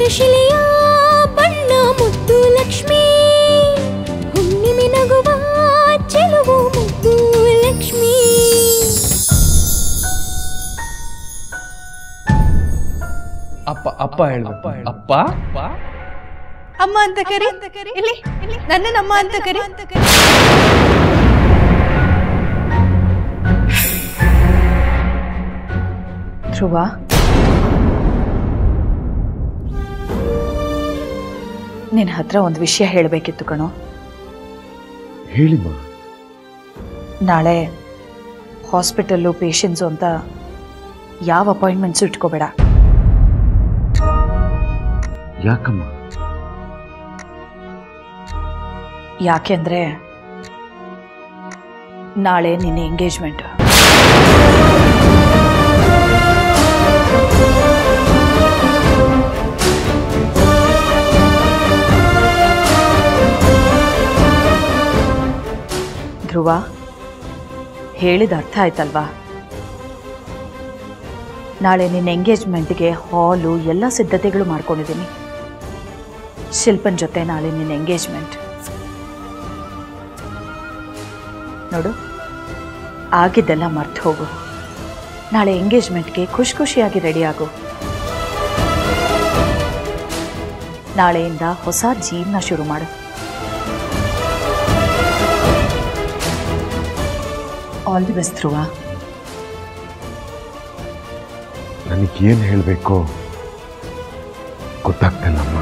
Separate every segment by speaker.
Speaker 1: ಶಿಲೆಯ ಬಣ್ಣ ಮುದ್ದು ಲಕ್ಷ್ಮಿ ಹುಣ್ಣಿಮೆ ನಗುವ ಚೆಲುವು ಮುದ್ದು ಲಕ್ಷ್ಮಿ
Speaker 2: ಅಪ್ಪ ಅಪ್ಪ ಹೇಳ್ಬೇಕು ಅಪ್ಪ
Speaker 3: ಅಮ್ಮ ಅಂತ ಕರಿ ಇಲ್ಲಿ ನನ್ನನ್ನಮ್ಮ ಅಂತ ಕರಿ ಧ್ರುವ ನಿನ್ನ ಹತ್ರ ಒಂದು ವಿಷಯ ಹೇಳಬೇಕಿತ್ತು ಕಣೋ
Speaker 4: ಹೇಳಿಮ್ಮ
Speaker 3: ನಾಳೆ ಹಾಸ್ಪಿಟಲ್ಲು ಪೇಷಂಟ್ಸು ಅಂತ ಯಾವ ಅಪಾಯಿಂಟ್ಮೆಂಟ್ಸು ಇಟ್ಕೋಬೇಡ
Speaker 4: ಯಾಕಮ್ಮ
Speaker 3: ಯಾಕೆಂದ್ರೆ ನಾಳೆ ನಿನ್ನ ಎಂಗೇಜ್ಮೆಂಟ್ ಧ್ರುವ ಹೇಳಿದ ಅರ್ಥ ಆಯ್ತಲ್ವಾ ನಾಳೆ ನಿನ್ನ ಎಂಗೇಜ್ಮೆಂಟ್ಗೆ ಹಾಲು ಎಲ್ಲ ಸಿದ್ಧತೆಗಳು ಮಾಡ್ಕೊಂಡಿದ್ದೀನಿ ಶಿಲ್ಪನ್ ಜೊತೆ ನಾಳೆ ನಿನ್ನ ಎಂಗೇಜ್ಮೆಂಟ್ ನೋಡು ಆಗಿದ್ದೆಲ್ಲ ಮರ್ತು ಹೋಗು ನಾಳೆ ಎಂಗೇಜ್ಮೆಂಟ್ಗೆ ಖುಷಿ ಖುಷಿಯಾಗಿ ರೆಡಿ ಆಗು ನಾಳೆಯಿಂದ ಹೊಸ ಜೀವನ ಶುರು ಮಾಡು ಆಲ್ ದಿ ಬೆಸ್ಟ್ ಧ್ರುವ
Speaker 4: ನನಗೇನು ಹೇಳಬೇಕೋ ಗೊತ್ತಾಗ್ತಿಲ್ಲಮ್ಮ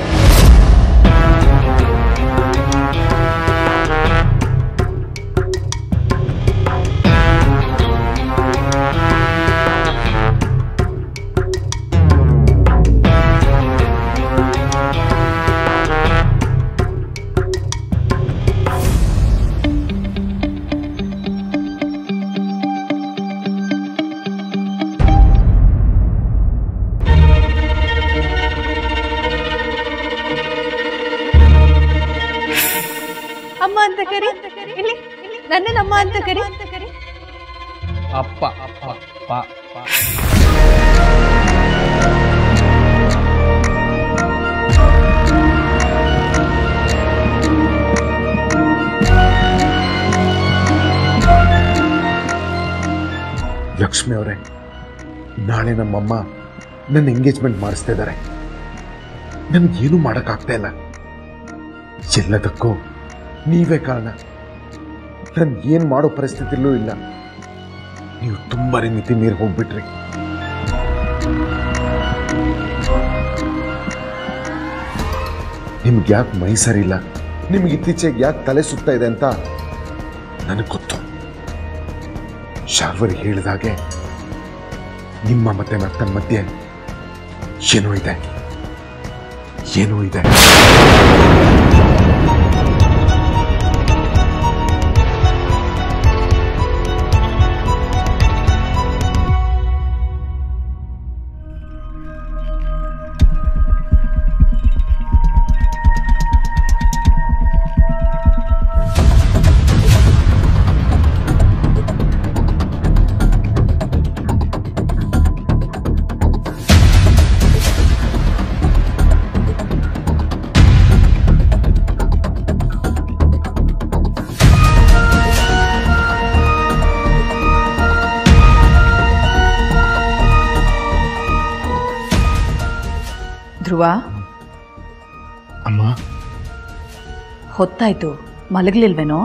Speaker 3: ಅಮ್ಮ ಅಂತ ಕರಿ ಇಲ್ಲಿ ನನ್ನನ್ನಮ್ಮ ಅಂತ ಕರಿ
Speaker 2: ಅಪ್ಪ ಅಪ್ಪ ಅಪ್ಪ ಅಪ್ಪ
Speaker 4: ಲಕ್ಷ್ಮಿ ಅವರೇ ನಾಳೆ ನಮ್ಮಮ್ಮ ನನ್ನ ಎಂಗೇಜ್ಮೆಂಟ್ ಮಾಡಿಸ್ತಾ ಇದ್ದಾರೆ ನನಗೇನು ಮಾಡೋಕ್ಕಾಗ್ತಾ ಇಲ್ಲ ಎಲ್ಲದಕ್ಕೂ ನೀವೇ ಕಾರಣ ನಾನು ಏನು ಮಾಡೋ ಪರಿಸ್ಥಿತಿಲೂ ಇಲ್ಲ ನೀವು ತುಂಬ ಮಿತಿ ಮೀರಿ ಹೋಗ್ಬಿಟ್ರಿ ನಿಮ್ಗೆ ಯಾಕೆ ಮೈ ಸರಿಯಿಲ್ಲ ನಿಮ್ಗೆ ಇತ್ತೀಚೆಗೆ ಯಾಕೆ ತಲೆ ಸುತ್ತಾ ಇದೆ ಅಂತ ನನಗೆ ಗೊತ್ತು ಶಾರ್ವರಿ ಹೇಳಿದಾಗೆ ನಿಮ್ಮ ಮತ್ತೆ ನನ್ನ ಮಧ್ಯೆ ಏನೋ ಇದೆ ಏನೋ ಇದೆ
Speaker 3: ಧ್ರುವ
Speaker 4: ಅಮ್ಮ
Speaker 3: ಹೊತ್ತಾಯ್ತು ಮಲಗಲಿಲ್ವೇನೋ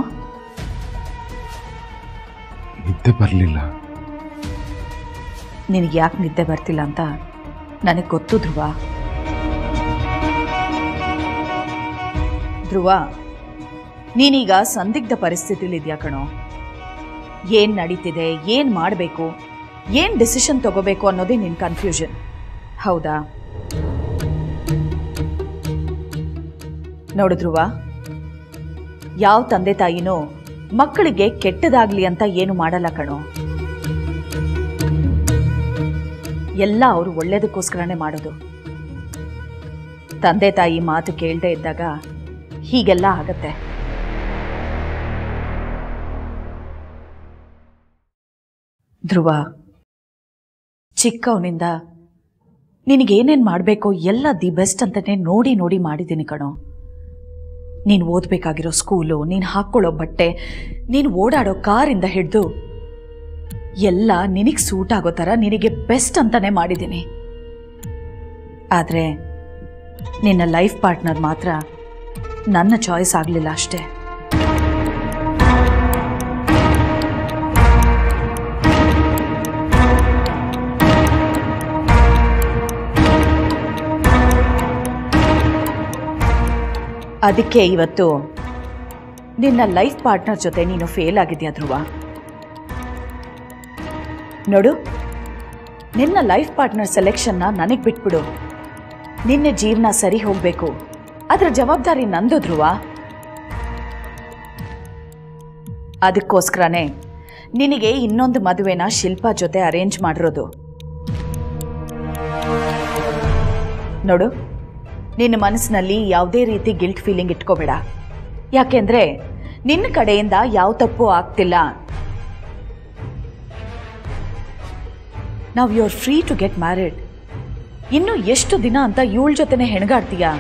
Speaker 4: ನಿದ್ದೆ ಬರಲಿಲ್ಲ
Speaker 3: ನಿನಗೆ ಯಾಕೆ ನಿದ್ದೆ ಬರ್ತಿಲ್ಲ ಅಂತ ನನಗೆ ಗೊತ್ತು ಧ್ರುವ ಧ್ರುವ ನೀನೀಗ ಸಂದಿಗ್ಧ ಪರಿಸ್ಥಿತಿಲಿದ್ಯಾ ಕಣೋ ಏನು ನಡೀತಿದೆ ಏನು ಮಾಡಬೇಕು ಏನು ಡಿಸಿಷನ್ ತಗೋಬೇಕು ಅನ್ನೋದೇ ನಿನ್ನ ಕನ್ಫ್ಯೂಷನ್ ಹೌದಾ ನೋಡು ಧ್ರುವ ಯಾವ ತಂದೆ ತಾಯಿನೂ ಮಕ್ಕಳಿಗೆ ಕೆಟ್ಟದಾಗ್ಲಿ ಅಂತ ಏನು ಮಾಡಲ್ಲ ಕಣೋ ಎಲ್ಲ ಅವರು ಒಳ್ಳೇದಕ್ಕೋಸ್ಕರನೇ ಮಾಡೋದು ತಂದೆ ತಾಯಿ ಮಾತು ಕೇಳದೆ ಇದ್ದಾಗ ಹೀಗೆಲ್ಲ ಆಗತ್ತೆ ಧ್ರುವ ಚಿಕ್ಕವನಿಂದ ನಿನಗೇನೇನು ಮಾಡಬೇಕೋ ಎಲ್ಲ ದಿ ಬೆಸ್ಟ್ ಅಂತಲೇ ನೋಡಿ ನೋಡಿ ಮಾಡಿದ್ದೀನಿ ಕಣೋ ನೀನು ಓದಬೇಕಾಗಿರೋ ಸ್ಕೂಲು ನೀನು ಹಾಕ್ಕೊಳ್ಳೋ ಬಟ್ಟೆ ನೀನು ಓಡಾಡೋ ಕಾರಿಂದ ಹಿಡಿದು ಎಲ್ಲ ನಿನಗೆ ಸೂಟ್ ಆಗೋ ಥರ ನಿನಗೆ ಬೆಸ್ಟ್ ಅಂತಾನೆ ಮಾಡಿದ್ದೀನಿ ಆದರೆ ನಿನ್ನ ಲೈಫ್ ಪಾರ್ಟ್ನರ್ ಮಾತ್ರ ನನ್ನ ಚಾಯ್ಸ್ ಆಗಲಿಲ್ಲ ಅಷ್ಟೇ ಅದಕ್ಕೆ ಇವತ್ತು ನಿನ್ನ ಲೈಫ್ ಪಾರ್ಟ್ನರ್ ಜೊತೆ ನೀನು ಫೇಲ್ ಆಗಿದ್ಯಾ ಧ್ರುವ ನೋಡು ನಿನ್ನ ಲೈಫ್ ಪಾರ್ಟ್ನರ್ ಸೆಲೆಕ್ಷನ್ನ ನನಗೆ ಬಿಟ್ಬಿಡು ನಿನ್ನ ಜೀವನ ಸರಿ ಹೋಗಬೇಕು ಅದರ ಜವಾಬ್ದಾರಿ ನಂದು ಧ್ರುವ ಅದಕ್ಕೋಸ್ಕರನೇ ನಿನಗೆ ಇನ್ನೊಂದು ಮದುವೆನ ಶಿಲ್ಪಾ ಜೊತೆ ಅರೇಂಜ್ ಮಾಡಿರೋದು ನೋಡು ನಿನ್ನ ಮನಸ್ಸಿನಲ್ಲಿ ಯಾವುದೇ ರೀತಿ ಗಿಲ್ಟ್ ಫೀಲಿಂಗ್ ಇಟ್ಕೋಬೇಡ ಯಾಕೆಂದ್ರೆ ನಿನ್ನ ಕಡೆಯಿಂದ ಯಾವ ತಪ್ಪು ಆಗ್ತಿಲ್ಲ ನಾವು you are free to get married ಇನ್ನು ಎಷ್ಟು ದಿನ ಅಂತ ಇವಳ ಜೊತೆನೆ ಹೆಣಗಾಡ್ತೀಯಾ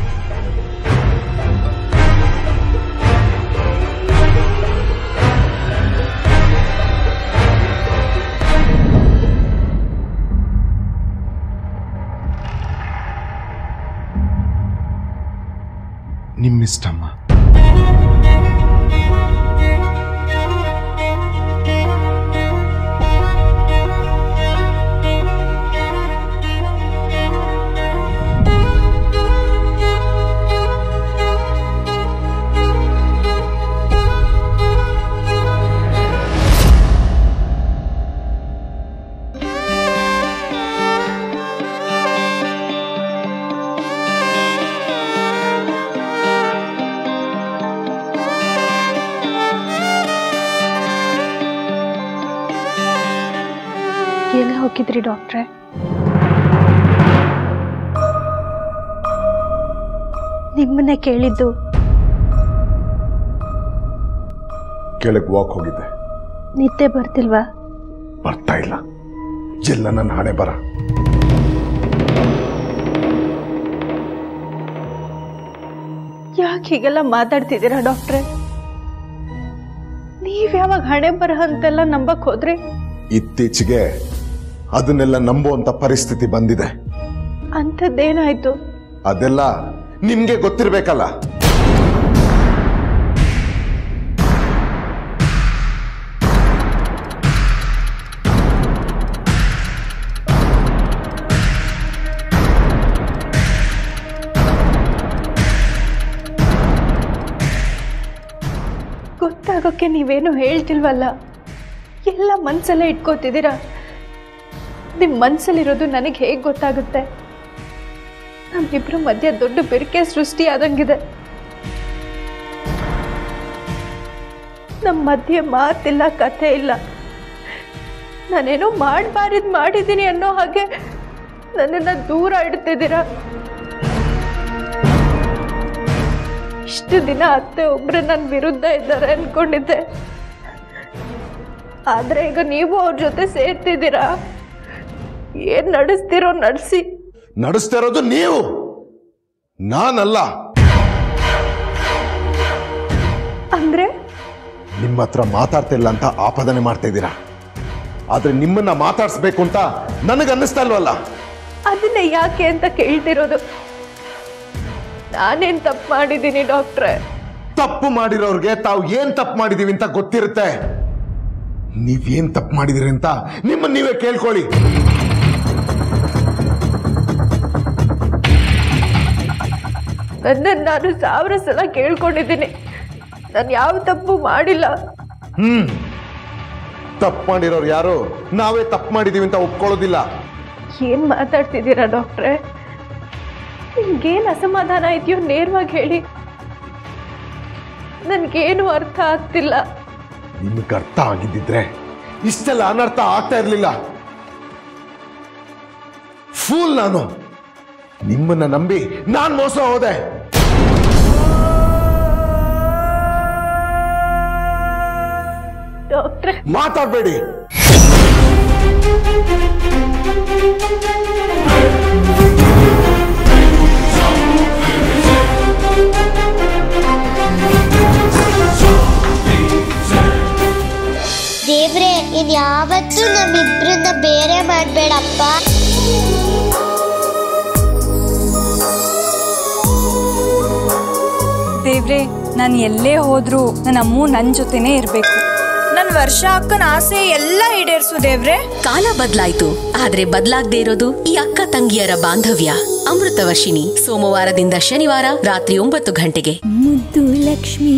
Speaker 4: ನಿಮ್ಮಿಷ್ಟಮ್ಮ
Speaker 5: ಎಲ್ಲಿ ಹೋಗಿದ್ರಿ ಡಾಕ್ಟ್ರೆ ನಿಮ್ಮನ್ನೇ ಕೇಳಿದ್ದು
Speaker 4: ಕೆಳಗೆ ವಾಕ್ ಹೋಗಿದ್ದೆ
Speaker 5: ನಿದ್ದೆ ಬರ್ತಿಲ್ವಾ
Speaker 4: ಬರ್ತಾ ಇಲ್ಲ ಎಲ್ಲ ನನ್ನ ಹಣೆ ಬರ
Speaker 5: ಯಾಕೆ ಹೀಗೆಲ್ಲ ಮಾತಾಡ್ತಿದ್ದೀರಾ ಡಾಕ್ಟ್ರೆ ನೀವ್ ಯಾವಾಗ ಹಣೆ ಬರಹ ಅಂತೆಲ್ಲ ನಂಬಕ್ ಹೋದ್ರಿ
Speaker 4: ಇತ್ತೀಚೆಗೆ ಅದನ್ನೆಲ್ಲ ನಂಬುವಂತ ಪರಿಸ್ಥಿತಿ ಬಂದಿದೆ
Speaker 5: ಅಂಥದ್ದೇನಾಯ್ತು
Speaker 4: ಅದೆಲ್ಲ ನಿಮ್ಗೆ ಗೊತ್ತಿರ್ಬೇಕಲ್ಲ
Speaker 5: ಗೊತ್ತಾಗೋಕ್ಕೆ ನೀವೇನು ಹೇಳ್ತಿಲ್ವಲ್ಲ ಎಲ್ಲ ಮನ್ಸಲ್ಲೇ ಇಟ್ಕೋತಿದ್ದೀರಾ ನಿಮ್ಮ ಮನ್ಸಲ್ಲಿರೋದು ನನಗೆ ಹೇಗೆ ಗೊತ್ತಾಗುತ್ತೆ ನಮ್ಮಿಬ್ರ ಮಧ್ಯೆ ದೊಡ್ಡ ಬೆರಕೆ ಸೃಷ್ಟಿ ಆದಂಗಿದೆ ನಮ್ಮ ಮಧ್ಯೆ ಮಾತಿಲ್ಲ ಕಥೆ ಇಲ್ಲ ನಾನೇನೋ ಮಾಡಬಾರಿದ್ ಮಾಡಿದ್ದೀನಿ ಅನ್ನೋ ಹಾಗೆ ನನ್ನನ್ನು ದೂರ ಇಡ್ತಿದ್ದೀರಾ ಇಷ್ಟು ದಿನ ಅತ್ತೆ ಒಬ್ರು ನನ್ನ ವಿರುದ್ಧ ಇದ್ದಾರೆ ಅನ್ಕೊಂಡಿದ್ದೆ ಆದ್ರೆ ಈಗ ನೀವು ಅವ್ರ ಜೊತೆ ಸೇರ್ತಿದ್ದೀರಾ ಏನ್ ನಡೆಸ್ತಿರೋ ನಡೆಸಿ
Speaker 4: ನಡೆಸ್ತಾ ಇರೋದು ನೀವು ನಾನಲ್ಲ
Speaker 5: ಅಂದ್ರೆ
Speaker 4: ನಿಮ್ಮ ಹತ್ರ ಮಾತಾಡ್ತಿಲ್ಲ ಅಂತ ಆಪಾದನೆ ಮಾಡ್ತಾ ಇದ್ದೀರಾ ಆದ್ರೆ ನಿಮ್ಮನ್ನ ಮಾತಾಡ್ಸ್ಬೇಕು ಅಂತ ನನಗೆ ಅನ್ನಿಸ್ತಾ ಇಲ್ವಲ್ಲ
Speaker 5: ಅದನ್ನ ಯಾಕೆ ಅಂತ ಕೇಳ್ತಿರೋದು ನಾನೇನ್ ತಪ್ಪು ಮಾಡಿದ್ದೀನಿ ಡಾಕ್ಟ್ರೆ
Speaker 4: ತಪ್ಪು ಮಾಡಿರೋರ್ಗೆ ತಾವು ಏನ್ ತಪ್ಪು ಮಾಡಿದೀವಿ ಅಂತ ಗೊತ್ತಿರುತ್ತೆ ನೀವೇನ್ ತಪ್ಪು ಮಾಡಿದಿರಿ ಅಂತ ನಿಮ್ಮನ್ನ ನೀವೇ ಕೇಳ್ಕೊಳ್ಳಿ
Speaker 5: ನನ್ನನ್ನು ನಾನು ಸಾವಿರ ಸಲ ಕೇಳ್ಕೊಂಡಿದ್ದೀನಿ ನಾನು ಯಾವ ತಪ್ಪು ಮಾಡಿಲ್ಲ
Speaker 4: ಹ್ಮ್ ತಪ್ಪು ಮಾಡಿರೋರು ಯಾರು ನಾವೇ ತಪ್ಪು ಮಾಡಿದೀವಿ ಅಂತ ಒಪ್ಕೊಳ್ಳೋದಿಲ್ಲ
Speaker 5: ಏನ್ ಮಾತಾಡ್ತಿದ್ದೀರಾ ಡಾಕ್ಟ್ರೆ ನಿಮ್ಗೇನ್ ಅಸಮಾಧಾನ ಇದೆಯೋ ನೇರವಾಗಿ ಹೇಳಿ ನನ್ಗೇನು ಅರ್ಥ ಆಗ್ತಿಲ್ಲ
Speaker 4: ನಿಮ್ಗೆ ಅರ್ಥ ಆಗಿದ್ದಿದ್ರೆ ಇಷ್ಟೆಲ್ಲ ಅನರ್ಥ ಆಗ್ತಾ ಇರ್ಲಿಲ್ಲ ಫೂಲ್ ನಾನು ನಿಮ್ಮನ್ನ ನಂಬಿ ನಾನ್ ಮೋಸ ಹೋದೆ
Speaker 5: ಡಾಕ್ಟ್ರೆ
Speaker 4: ಮಾತಾಡ್ಬೇಡಿ
Speaker 6: ದೇವ್ರೆ ಇನ್ ಯಾವತ್ತೂ ನಮ್ಮಿಬ್ರನ್ನ ಬೇರೆ ಮಾಡ್ಬೇಡಪ್ಪ
Speaker 7: ದೇವ್ರೆ ನಾನು ಎಲ್ಲೇ ಹೋದ್ರೂ ನನ್ನ ಅಮ್ಮು ನನ್ನ ಜೊತೆನೇ ಇರಬೇಕು ನನ್ನ ವರ್ಷ ಅಕ್ಕನ ಆಸೆ ಎಲ್ಲ ಈಡೇರಿಸು ದೇವ್ರೆ
Speaker 8: ಕಾಲ ಬದಲಾಯ್ತು ಆದ್ರೆ ಬದಲಾಗದೇ ಇರೋದು ಈ ಅಕ್ಕ ತಂಗಿಯರ ಬಾಂಧವ್ಯ ಅಮೃತವರ್ಷಿಣಿ ಸೋಮವಾರದಿಂದ ಶನಿವಾರ ರಾತ್ರಿ ಒಂಬತ್ತು ಗಂಟೆಗೆ
Speaker 1: ಮುದ್ದು ಲಕ್ಷ್ಮೀ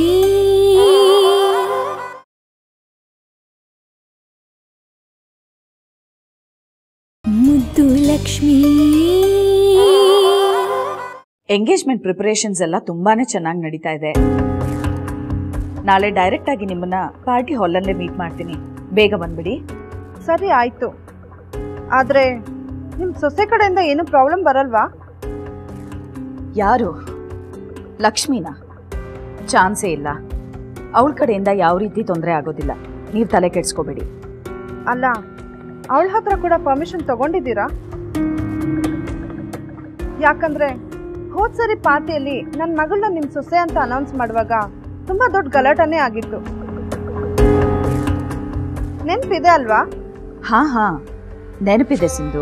Speaker 1: ಮುದ್ದು ಲಕ್ಷ್ಮೀ
Speaker 3: ಎಂಗೇಜ್ಮೆಂಟ್ ಪ್ರಿಪರೇಷನ್ಸ್ ಎಲ್ಲ ತುಂಬಾನೇ ಚೆನ್ನಾಗಿ ನಡೀತಾ ಇದೆ ನಾಳೆ ಡೈರೆಕ್ಟ್ ಆಗಿ ನಿಮ್ಮನ್ನ ಪಾರ್ಟಿ ಹಾಲಲ್ಲೇ ಮೀಟ್ ಮಾಡ್ತೀನಿ ಬೇಗ ಬಂದ್ಬಿಡಿ
Speaker 5: ಸರಿ ಆಯ್ತು ಆದ್ರೆ ನಿಮ್ ಸೊಸೆ ಕಡೆಯಿಂದ ಏನು ಪ್ರಾಬ್ಲಮ್ ಬರಲ್ವಾ
Speaker 3: ಯಾರು ಲಕ್ಷ್ಮಿನಾ ಚಾನ್ಸೇ ಇಲ್ಲ ಅವಳ ಕಡೆಯಿಂದ ಯಾವ ರೀತಿ ತೊಂದರೆ ಆಗೋದಿಲ್ಲ ನೀವು ತಲೆ ಕೆಡ್ಸ್ಕೋಬೇಡಿ
Speaker 5: ಅಲ್ಲ ಅವಳ ಹತ್ರ ಕೂಡ ಪರ್ಮಿಷನ್ ತಗೊಂಡಿದ್ದೀರಾ ಯಾಕಂದ್ರೆ ಹೋದ್ ಸರಿ ಪಾರ್ಟಿಯಲ್ಲಿ ನನ್ನ ಮಗಳನ್ನ ನಿಮ್ ಸೊಸೆ ಅಂತ ಅನೌನ್ಸ್ ಮಾಡುವಾಗ ತುಂಬಾ ದೊಡ್ಡ ಗಲಾಟನೆ ಆಗಿತ್ತು ನೆನ್ಪಿದೆ ಅಲ್ವಾ
Speaker 3: ಹಾ ಹಾ ನೆನಪಿದೆ ಸಿಂಧು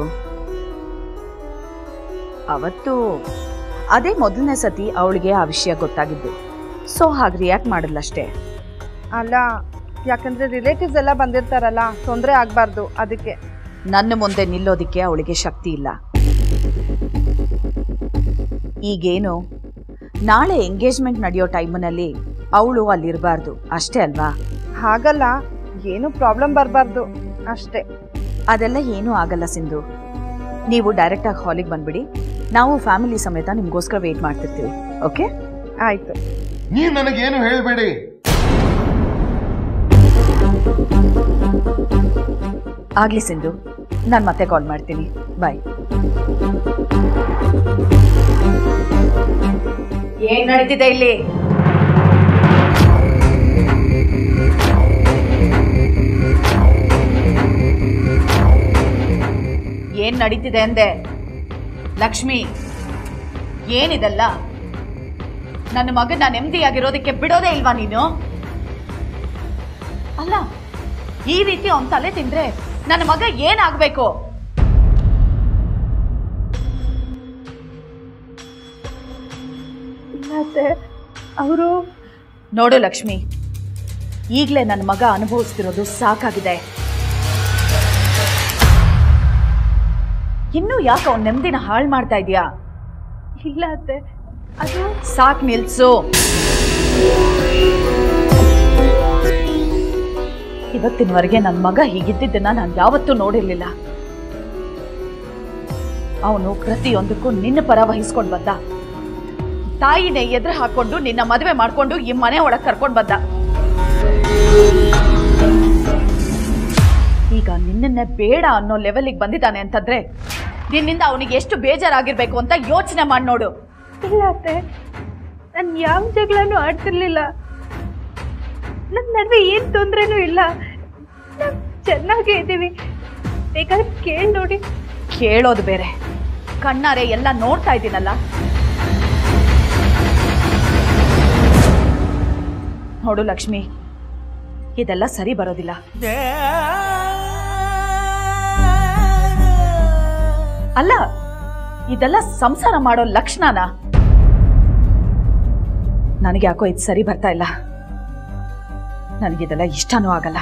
Speaker 3: ಅವತ್ತು ಅದೇ ಮೊದಲನೇ ಸತಿ ಅವಳಿಗೆ ಆ ವಿಷಯ ಗೊತ್ತಾಗಿದ್ದು ಸೊ ಹಾಗೆ ರಿಯಾಕ್ಟ್ ಮಾಡಿದ್ಲಷ್ಟೇ
Speaker 5: ಅಲ್ಲ ಯಾಕಂದ್ರೆ ರಿಲೇಟಿವ್ಸ್ ಎಲ್ಲ ಬಂದಿರ್ತಾರಲ್ಲ ತೊಂದರೆ ಆಗ್ಬಾರ್ದು ಅದಕ್ಕೆ
Speaker 3: ನನ್ನ ಮುಂದೆ ನಿಲ್ಲೋದಿಕ್ಕೆ ಅವಳಿಗೆ ಶಕ್ತಿ ಇಲ್ಲ ಈಗೇನು ನಾಳೆ ಎಂಗೇಜ್ಮೆಂಟ್ ನಡೆಯೋ ಟೈಮಿನಲ್ಲಿ ಅವಳು ಅಲ್ಲಿರಬಾರ್ದು ಅಷ್ಟೇ ಅಲ್ವಾ
Speaker 5: ಹಾಗಲ್ಲ ಏನು ಪ್ರಾಬ್ಲಮ್ ಬರಬಾರ್ದು ಅಷ್ಟೇ
Speaker 3: ಅದೆಲ್ಲ ಏನೂ ಆಗಲ್ಲ ಸಿಂಧು ನೀವು ಡೈರೆಕ್ಟಾಗಿ ಹಾಲಿಗೆ ಬಂದ್ಬಿಡಿ ನಾವು ಫ್ಯಾಮಿಲಿ ಸಮೇತ ನಿಮಗೋಸ್ಕರ ವೇಟ್ ಮಾಡ್ತಿರ್ತೀವಿ ಓಕೆ
Speaker 5: ಆಯ್ತು
Speaker 4: ನೀವು ನನಗೇನು ಹೇಳಬೇಡಿ
Speaker 3: ಆಗ್ಲಿ ಸಿಂಧು ನಾನು ಮತ್ತೆ ಕಾಲ್ ಮಾಡ್ತೀನಿ ಬಾಯ್ ಏನ್ ನಡೀತಿದೆ ಇಲ್ಲಿ ಏನ್ ನಡೀತಿದೆ ಅಂದೆ ಲಕ್ಷ್ಮಿ ಏನಿದೆಲ್ಲ ನನ್ನ ಮಗನ ನೆಮ್ಮದಿಯಾಗಿರೋದಕ್ಕೆ ಬಿಡೋದೇ ಇಲ್ವಾ ನೀನು ಅಲ್ಲ ಈ ರೀತಿ ಅವನ್ ತಲೆ ತಿಂದ್ರೆ ನನ್ನ ಮಗ ಏನಾಗ್ಬೇಕು
Speaker 5: ಮತ್ತೆ ಅವರು
Speaker 3: ನೋಡು ಲಕ್ಷ್ಮಿ ಈಗಲೇ ನನ್ನ ಮಗ ಅನುಭವಿಸ್ತಿರೋದು ಸಾಕಾಗಿದೆ ಇನ್ನೂ ಯಾಕೆ ಅವನ್ ನೆಮ್ಮದಿನ ಹಾಳು ಮಾಡ್ತಾ ಇದೀಯಾ
Speaker 5: ಇಲ್ಲ ಅತ್ತೆ ಅದು
Speaker 3: ಸಾಕ್ ನಿಲ್ಸು ಇವತ್ತಿನವರೆಗೆ ನನ್ನ ಮಗ ಹೀಗಿದ್ದಿದ್ದನ್ನ ನಾನು ಯಾವತ್ತೂ ನೋಡಿರ್ಲಿಲ್ಲ ಅವನು ಪ್ರತಿಯೊಂದಕ್ಕೂ ನಿನ್ನ ಪರ ವಹಿಸ್ಕೊಂಡ್ ಬಂದ ತಾಯಿನೇ ಎದುರು ಹಾಕೊಂಡು ನಿನ್ನ ಮದುವೆ ಮಾಡ್ಕೊಂಡು ಈ ಮನೆ ಒಳಗ್ ಕರ್ಕೊಂಡ್ ಬಂದ ಈಗ ನಿನ್ನನ್ನೇ ಬೇಡ ಅನ್ನೋ ಲೆವೆಲಿಗೆ ಬಂದಿದ್ದಾನೆ ಅಂತಂದ್ರೆ ನಿನ್ನಿಂದ ಅವನಿಗೆ ಎಷ್ಟು ಬೇಜಾರಾಗಿರ್ಬೇಕು ಅಂತ ಯೋಚನೆ ಮಾಡಿ ನೋಡು
Speaker 5: ಇಲ್ಲ ಅತ್ತೆ ನಾನು ಯಾವ ಜಗಳನೂ ಆಡ್ತಿರ್ಲಿಲ್ಲ ನಮ್ಮ ನಡುವೆ ಏನು ತೊಂದರೆನೂ ಇಲ್ಲ ನಾವು ಚೆನ್ನಾಗೇ ಇದ್ದೀವಿ ಬೇಕಾದ್ರೆ ಕೇಳಿ ನೋಡಿ
Speaker 3: ಕೇಳೋದು ಬೇರೆ ಕಣ್ಣಾರೆ ಎಲ್ಲ ನೋಡ್ತಾ ಇದ್ದೀನಲ್ಲ ನೋಡು ಲಕ್ಷ್ಮಿ ಇದೆಲ್ಲ ಸರಿ ಬರೋದಿಲ್ಲ ಅಲ್ಲ ಇದೆಲ್ಲ ಸಂಸಾರ ಮಾಡೋ ಲಕ್ಷಣನ ನನಗೆ ಯಾಕೋ ಇದು ಸರಿ ಬರ್ತಾ ಇಲ್ಲ ನನಗಿದೆಲ್ಲ ಇಷ್ಟನೂ ಆಗಲ್ಲ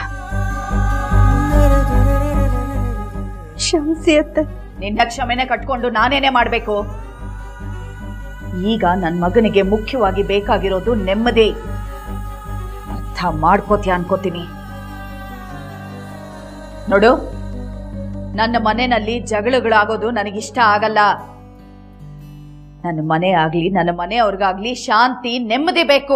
Speaker 5: ಕ್ಷಮಿಸಿ ಅತ್ತೆ
Speaker 3: ನಿನ್ನ ಕ್ಷಮೆನೆ ಕಟ್ಕೊಂಡು ನಾನೇನೆ ಮಾಡ್ಬೇಕು ಈಗ ನನ್ನ ಮಗನಿಗೆ ಮುಖ್ಯವಾಗಿ ಬೇಕಾಗಿರೋದು ನೆಮ್ಮದಿ ಅರ್ಥ ಮಾಡ್ಕೋತೀಯ ಅನ್ಕೋತೀನಿ ನೋಡು ನನ್ನ ಮನೆಯಲ್ಲಿ ಜಗಳಗಳಾಗೋದು ನನಗಿಷ್ಟ ಆಗಲ್ಲ ನನ್ನ ಮನೆ ಆಗ್ಲಿ ನನ್ನ ಮನೆಯವ್ರಿಗಾಗ್ಲಿ ಶಾಂತಿ ನೆಮ್ಮದಿ ಬೇಕು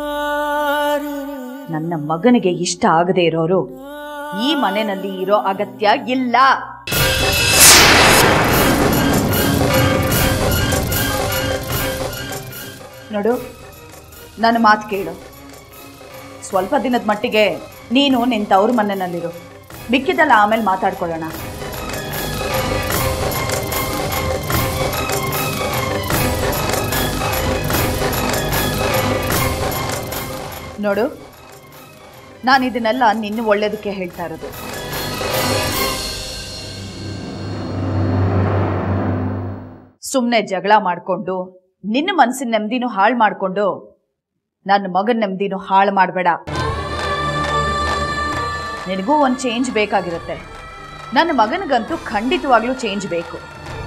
Speaker 3: ನನ್ನ ಮಗನಿಗೆ ಇಷ್ಟ ಆಗದೆ ಇರೋರು ಈ ಮನೆಯಲ್ಲಿ ಇರೋ ಅಗತ್ಯ ಇಲ್ಲ ನೋಡು ನನ್ನ ಮಾತು ಕೇಳು ಸ್ವಲ್ಪ ದಿನದ ಮಟ್ಟಿಗೆ ನೀನು ನಿನ್ನ ತವ್ರ ಮನೆಯಲ್ಲಿರು ಮಿಕ್ಕಿದೆಲ್ಲ ಆಮೇಲೆ ಮಾತಾಡ್ಕೊಳ್ಳೋಣ ನೋಡು ನಾನು ಇದನ್ನೆಲ್ಲ ನಿನ್ನ ಒಳ್ಳೇದಕ್ಕೆ ಹೇಳ್ತಾ ಇರೋದು ಸುಮ್ಮನೆ ಜಗಳ ಮಾಡಿಕೊಂಡು ನಿನ್ನ ಮನಸ್ಸಿನ ನೆಮ್ಮದಿನೂ ಹಾಳು ಮಾಡಿಕೊಂಡು ನನ್ನ ಮಗನ ನೆಮ್ಮದಿನೂ ಹಾಳು ಮಾಡಬೇಡ ನಿನಗೂ ಒಂದು ಚೇಂಜ್ ಬೇಕಾಗಿರುತ್ತೆ ನನ್ನ ಮಗನಿಗಂತೂ ಖಂಡಿತವಾಗ್ಲೂ ಚೇಂಜ್ ಬೇಕು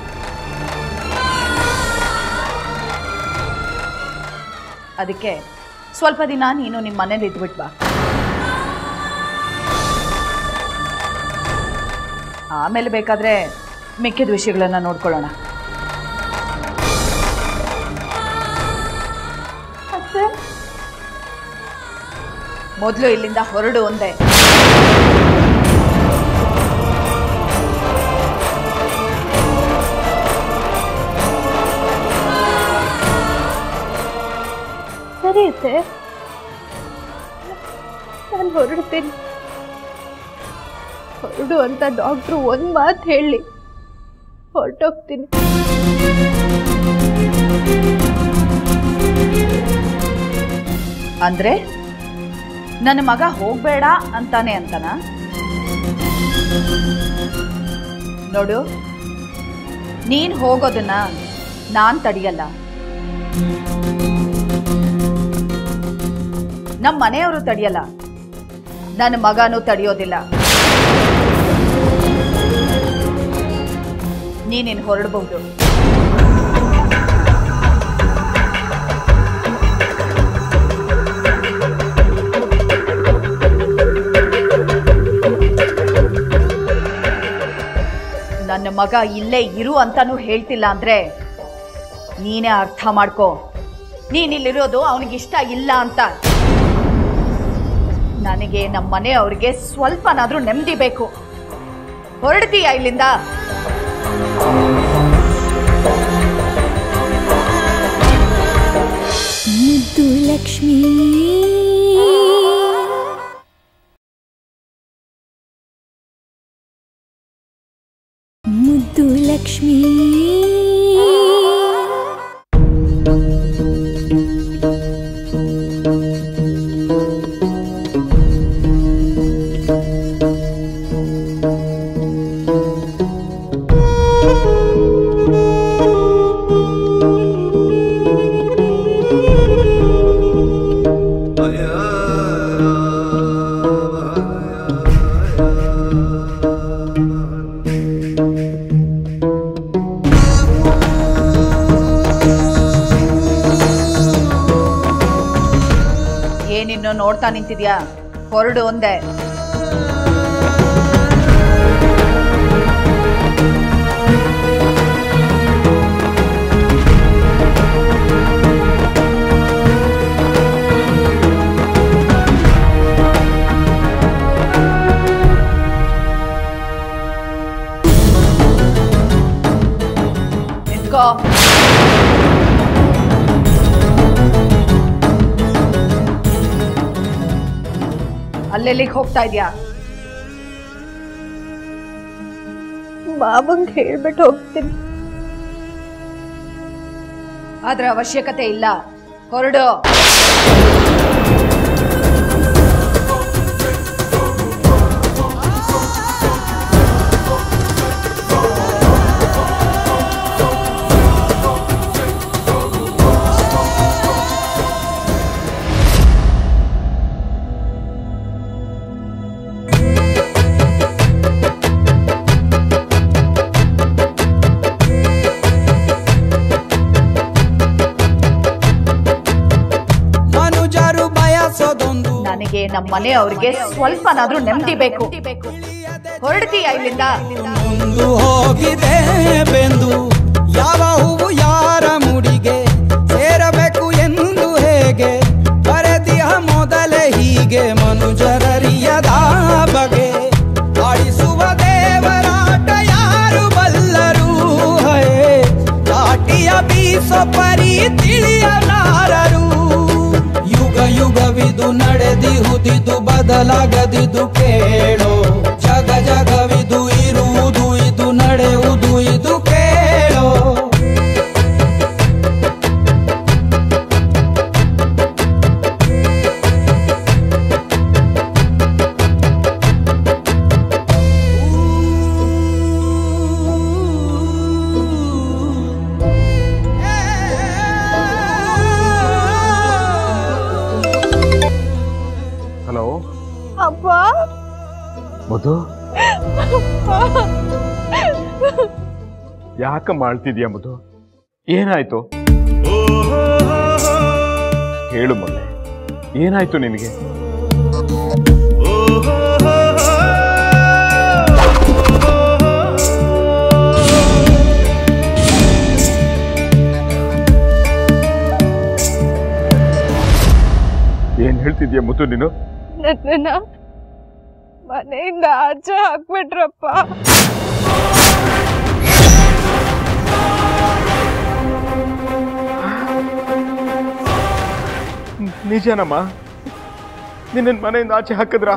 Speaker 3: ಅದಕ್ಕೆ ಸ್ವಲ್ಪ ದಿನ ನೀನು ನಿಮ್ಮ ಮನೇಲಿ ಇದ್ಬಿಟ್ ಬಾ ಆಮೇಲೆ ಬೇಕಾದ್ರೆ ಮಿಕ್ಕಿದ ವಿಷಯಗಳನ್ನ ನೋಡ್ಕೊಳ್ಳೋಣ
Speaker 5: ಅತ್ತೆ
Speaker 3: ಮೊದಲು ಇಲ್ಲಿಂದ ಹೊರಡು ಒಂದೇ
Speaker 5: ಸರಿ ಅತ್ತೆ ನಾನು ಹೊರಡ್ತೀನಿ ಹೊರಡು ಅಂತ ಡಾಕ್ಟ್ರು ಒಂದು ಮಾತು ಹೇಳಿ ಹೊರಟೋಗ್ತೀನಿ
Speaker 3: ಅಂದ್ರೆ ನನ್ನ ಮಗ ಹೋಗ್ಬೇಡ ಅಂತಾನೆ ಅಂತನ ನೋಡು ನೀನ್ ಹೋಗೋದನ್ನ ನಾನ್ ತಡಿಯಲ್ಲ ನಮ್ಮ ಮನೆಯವರು ತಡಿಯಲ್ಲ ನನ್ನ ಮಗನೂ ತಡಿಯೋದಿಲ್ಲ ನೀನಿನ್ ಹೊರಡಬಹುದು ನನ್ನ ಮಗ ಇಲ್ಲೇ ಇರು ಅಂತಾನೂ ಹೇಳ್ತಿಲ್ಲ ಅಂದ್ರೆ ನೀನೇ ಅರ್ಥ ಮಾಡ್ಕೋ ನೀನಿಲ್ಲಿರೋದು ಅವನಿಗಿಷ್ಟ ಇಲ್ಲ ಅಂತ ನನಗೆ ನಮ್ಮ ಮನೆಯವ್ರಿಗೆ ಸ್ವಲ್ಪನಾದ್ರೂ ನೆಮ್ಮದಿ ಬೇಕು ಹೊರಡ್ತೀಯ ಇಲ್ಲಿಂದ
Speaker 1: ಮುದ್ದು ಲಕ್ಷ್ಮೀ ಮುದ್ದು ಲಕ್ಷ್ಮೀ
Speaker 3: ಏನಿನ್ನು ನೋಡ್ತಾ ನಿಂತಿದ್ಯಾ ಹೊರಡು ಒಂದೇ ನಿಂತ್ಕೋ ಅಲ್ಲೆಲ್ಲಿಗೆ ಹೋಗ್ತಾ ಇದ್ಯಾ
Speaker 5: ಮಾವಂಗೆ ಹೇಳ್ಬಿಟ್ಟು ಹೋಗ್ತೀನಿ
Speaker 3: ಅದ್ರ ಅವಶ್ಯಕತೆ ಇಲ್ಲ ಹೊರಡು
Speaker 9: ಮನುಜರು ಬಯಸೋದೊಂದು
Speaker 3: ನನಗೆ ನಮ್ಮ ಮನೆಯವ್ರಿಗೆ ಸ್ವಲ್ಪನಾದ್ರೂ ನೆಮ್ಮದಿ ಬೇಕು ಹೊರಡ್ತೀಯ ಇಲ್ಲಿಂದ
Speaker 9: ಮುಂದು ಹೋಗಿದೆ ಬೆಂದು ಯಾವ ಹೂವು ಯಾರ ಮುಡಿಗೆ ಸೇರಬೇಕು ಎಂದು ಹೇಗೆ ಬರೆದಿಯ ಮೊದಲೇ ಹೀಗೆ ಮನುಜರರಿಯದ ಬಗೆ ಆಡಿಸುವ ದೇವರಾಟ ಯಾರು ಬಲ್ಲರು ಹೇ ಕಾಟಿಯ ಬೀಸೋ ಪರಿ ತಿಳಿಯಲಾರರು ಯುಗ ಯುಗವಿದು ನಡೆದಿಹುದಿದು ಬದಲಾಗದಿದು ಕೇಳೋ ಜಗ
Speaker 4: ಮಧು ಯಾಕ ಮಾಡ್ತಿದ್ಯಾ ಮಧು ಏನಾಯ್ತು ಹೇಳು ಮೊನ್ನೆ ಏನಾಯ್ತು ನಿನಗೆ ಏನ್ ಹೇಳ್ತಿದ್ಯಾ ಮುತ್ತು ನೀನು
Speaker 5: ನನ್ನನ್ನ ಮನೆಯಿಂದ ಆಚೆ ಹಾಕ್ಬಿಟ್ರಪ್ಪ
Speaker 4: ನಿಜನಮ್ಮ ನಿನ್ನ ಮನೆಯಿಂದ ಆಚೆ ಹಾಕಿದ್ರ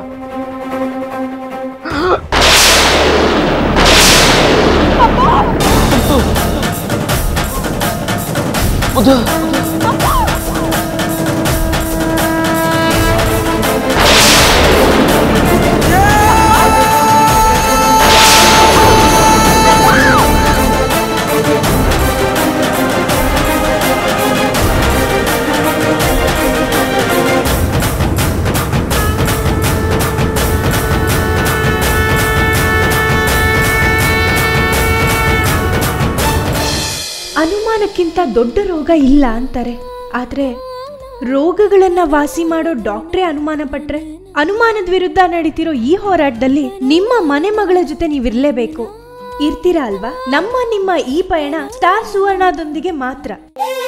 Speaker 5: ಅನುಮಾನಕ್ಕಿಂತ ದೊಡ್ಡ ರೋಗ ಇಲ್ಲ ಅಂತಾರೆ ಆದ್ರೆ ರೋಗಗಳನ್ನ ವಾಸಿ ಮಾಡೋ ಡಾಕ್ಟ್ರೇ ಅನುಮಾನ ಪಟ್ರೆ ಅನುಮಾನದ ವಿರುದ್ಧ ನಡೀತಿರೋ ಈ ಹೋರಾಟದಲ್ಲಿ ನಿಮ್ಮ ಮನೆ ಮಗಳ ಜೊತೆ ನೀವಿರ್ಲೇಬೇಕು ಇರ್ತೀರಾ ಅಲ್ವಾ ನಮ್ಮ ನಿಮ್ಮ ಈ ಪಯಣ ಸ್ಟಾರ್ ಸುವರ್ಣದೊಂದಿಗೆ ಮಾತ್ರ